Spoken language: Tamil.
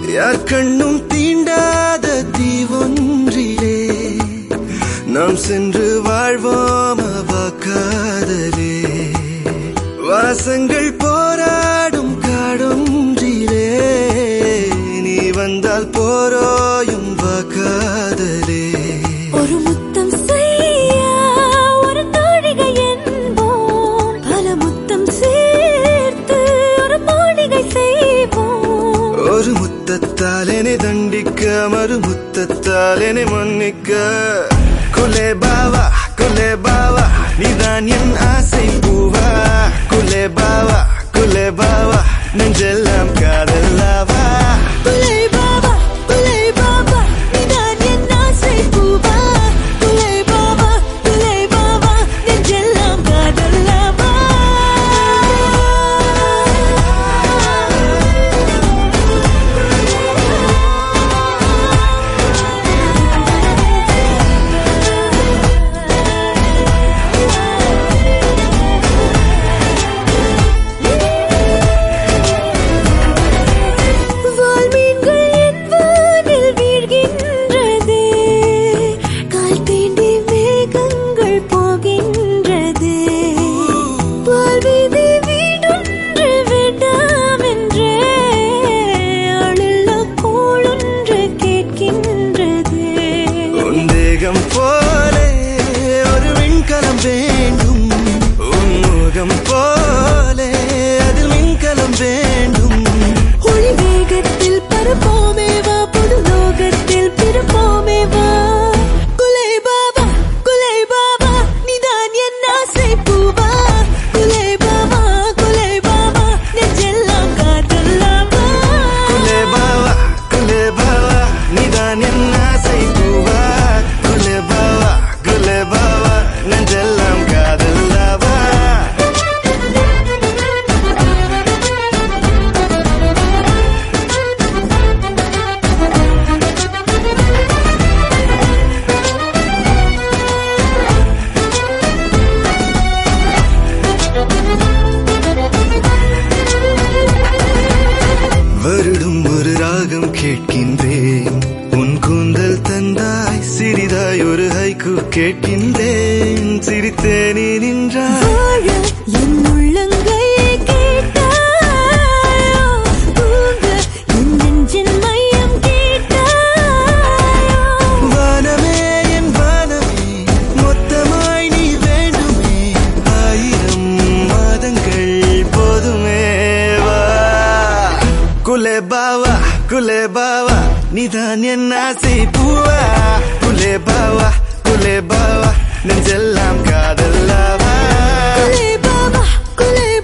யார் கண்ணும் தீண்டாத தீவொன்றிலே நாம் சென்று வாழ்வோம் அவா காதலே வாசங்கள் போராடும் காடொன்றிலே நீ வந்தால் போரோயும் வா காதலே ஒரு முத்தம் செய்ய ஒரு நாழிகை என்போம் பல முத்தம் சேர்த்து ஒரு மாளிகை செய்வோம் ஒரு முத்தத்தால் என்னை தண்டிக்க மறு முத்தத்தால் என்னை மன்னிக்க குலே பாவா குலே பாவா நீதான் என் ஆசை பூவா குலே பாவா குலே பாவா நெஞ்செல்லாம் காதல்லாவா குலை பாபா குலை பாபா நீதான் என் ஆசை பூவா குலை பாபா குலை பாபா நெஞ்செல்லாம் காதல்லவா வால்மீன்கள் என் வானில் வீழ்கின்றதே கால் தீண்டி மேகங்கள் போகின்றதே வாழ்வீதி வீடொன்று வேண்டாம் என்றே அழுள்ள கோளொன்று கேட்கின்றதே உன் தேகம் போலே ஒரு விண்கலம் வேண்டும் உன் முகம் போலே அதில் மின்கலம் வேண்டும் ஒளி வேகத்தில் பரப்போமே வா புது லோகத்தில் பிறப்போமே வா குலை பாபா குலை பாபா நீதான் என் ஆசை பூவா குலை பாபா குலை பாபா நெஞ்செல்லாம் காதல்லாமா குலே பாவா குலே பாவா நீதான் என் ஆசை பூவா குலே பாவா குலே பாவா நெஞ்செல்லாம் காதல்லாவா வருடும் ஒரு ராகம் கேட்கின்றேன் உன் கூந்தல் தந்தாய் சிறிதாய் ஒரு ஹைக்கு கேட்கின்றேன் சிரித்தேனே நின்றாய் வாழ என் உள்ளங்கையை கேட்டாயோ தூங்க என் நெஞ்சின் மையம் கேட்டாயோ வானமே என் வானமே மொத்தமாய் நீ வேண்டுமே ஆயிரம் மாதங்கள் போதுமே வா குலே பாவா குலே பாவா நீதான் என் ஆசை பூவா குலே பாவா குலே பாவா நெஞ்செல்லாம் காதல்லாவா குலை பாபா குலை